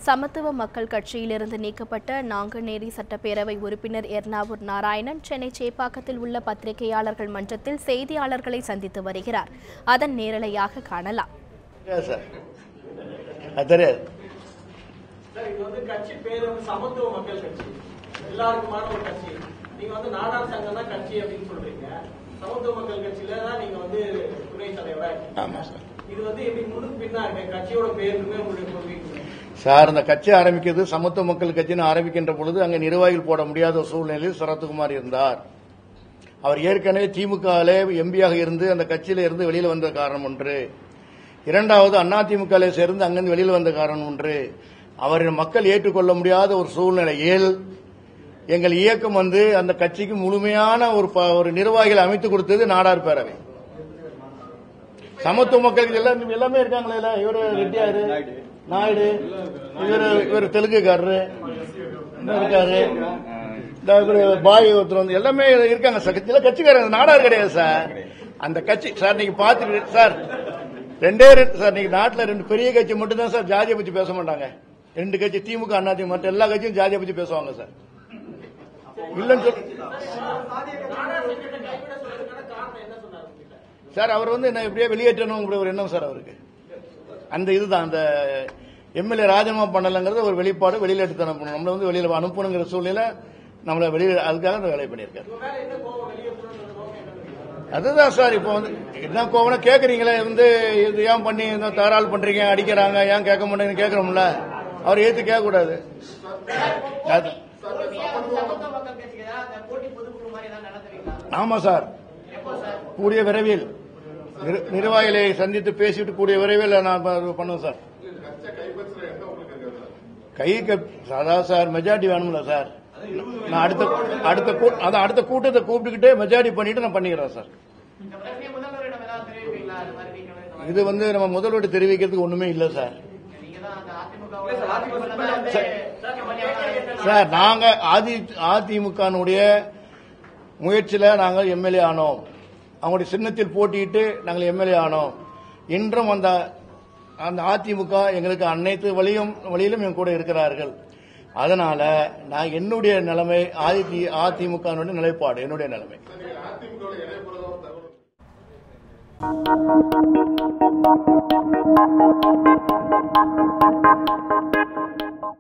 சமத்துவ மக்கள் கட்சியிலிருந்து நீக்கப்பட்ட நாங்குநேரி சட்டப்பேரவை உறுப்பினர் எர்ணாவூர் நாராயணன் சென்னை சேப்பாக்கத்தில் உள்ள பத்திரிகையாளர்கள் மன்றத்தில் செய்தியாளர்களை சந்தித்து வருகிறார் அதன் நேரலையாக காணலாம் தெரியாது சார் அது தெரியாது சார் இது வந்து கட்சி பேர் வந்து சமத்துவ மக்கள் கட்சி எல்லாருக்குமான ஒரு கட்சி நீங்க வந்து நாடார் சங்கம் தான் கட்சி அப்படின்னு சொல்றீங்க சமத்துவ மக்கள் கட்சியில தான் நீங்க வந்து துணை தலைவரா இருக்கீங்க. ஆமாம் சார் இது வந்து எப்படி முன்னுக்கு பின்னா இருக்கு கட்சியோட பேருக்குமே உங்களுடைய கொள்கைக்குமே சார் இந்த கட்சி ஆரம்பிக்கிறது சமத்துவ மக்கள் கட்சின்னு ஆரம்பிக்கின்ற பொழுது அங்கே நிர்வாகிகள் போட முடியாத ஒரு சூழ்நிலையில் சரத்குமார் இருந்தார் அவர் ஏற்கனவே திமுகவிலே எம்பியாக இருந்து அந்த கட்சியில இருந்து வெளியில் வந்த காரணம் ஒன்று இரண்டாவது அதிமுகவிலே சேர்ந்து அங்கிருந்து வெளியில் வந்த காரணம் ஒன்று அவரின் மக்கள் ஏற்றுக்கொள்ள முடியாத ஒரு சூழ்நிலையில் எங்கள் இயக்கம் வந்து அந்த கட்சிக்கு முழுமையான ஒரு ப- ஒரு நிர்வாகிகள் அமைத்து கொடுத்தது நாடார் பேரவை சமத்துவ மக்களுக்கு எல்லாம் எல்லாமே இருக்காங்களே இல்ல? இவரு ரெட்டியாரு நாயுடு இவரு இவரு தெலுங்குக்காரரு இன்னும் இருக்காரு இந்த இவரு பாய் ஒருத்தர் வந்து எல்லாமே இருக்காங்க சார் கட்சியில கட்சிக்காரங்க நாடார் கிடையாது சார் அந்த கட்சி சார் நீங்க பாத்துட்டு சார் ரெண்டே ரெண்டு சார் நீங்க நாட்டுல ரெண்டு பெரிய கட்சி மட்டும் தான் சார் ஜாதியை பத்தி பேச மாட்டாங்க ரெண்டு கட்சி திமுக அதிமுக மற்ற எல்லா கட்சியும் ஜாதியை பத்தி பேசுவாங்க சார் இல்லன்னு சொல் நாடார் சங்கத்தை கைவிட சொல்றதுக்கான காரணம் என்ன சொன்னாரு உங்ககிட்ட? சார் அவர் வந்து என்ன எப்படியே வெளியேற்றணுங்கிற ஒரு எண்ணம் சார் அவருக்கு அந்த இதுதான் அந்த எம்எல்ஏ ராஜினாமா பண்ணலங்கிறது ஒரு வெளிப்பாடு வெளியில எடுத்து அனுப்பணும் நம்மள வந்து வெளியில அனுப்பணுங்கிற சூழ்நிலை நம்மள வெளியில அதுக்காக அந்த வேலை பண்ணியிருக்காரு உங்க மேல என்ன கோவம் வெளியேற்றணும்ன்ற நோக்கம் என்ன அதுதான் சார் இப்போ வந்து என்ன கோவம் கேக்குறீங்களே வந்து இது ஏன் பண்ணி இந்த தாராள் பண்றீங்க அடிக்கிறாங்க ஏன் கேட்க மாட்டேங்கன்னு கேட்கறோம்ல அவர் ஏத்து கேட்க கூடாது அது- சமத்துவ மக்கள் கட்சிக்கு தான் அந்த போட்டி பொதுக்குழு மாதிரி ஏதாவது நடத்துறீங்களா ஆமா சார் கூடிய விரைவில் நிர்- நிர்வாகிகளை சந்தித்து பேசிட்டு கூடிய விரைவில் நான் ப- பண்ணுவேன் சார் கை க- அதான் சார் மெஜாரிட்டி வேணும்ல சார் நான் அடுத்த அடுத்த கூ- அதான் அடுத்த கூட்டத்தை கூப்பிட்டுக்கிட்டே மெஜாரிட்டி பண்ணிட்டு நான் பண்ணிக்கிறேன் சார் இந்த பிரச்சனையை முதல்வரிடம் ஏதாவது தெரிவிப்பீங்களா அது மாதிரி நீங்க வந்து இது வந்து நம்ம முதலோடு தெரிவிக்கிறதுக்கு ஒண்ணுமே இல்லை சார் நீங்க தான் அந்த அதிமுக சார் நாங்க ஆதி அதிமுகனுடைய முயற்சியில நாங்கள் எம்எல்ஏ ஆனோம் அவங்களுடைய சின்னத்தில் போட்டியிட்டு நாங்கள் எம்எல்ஏ ஆனோம் இன்றும் அந்த அந்த அதிமுக எங்களுக்கு அனைத்து வழியும் வழியிலும் என் கூட இருக்கிறார்கள் அதனால நான் என்னுடைய நிலைமை ஆதி அதிமுகனுடைய நிலைப்பாடு என்னுடைய நிலைமை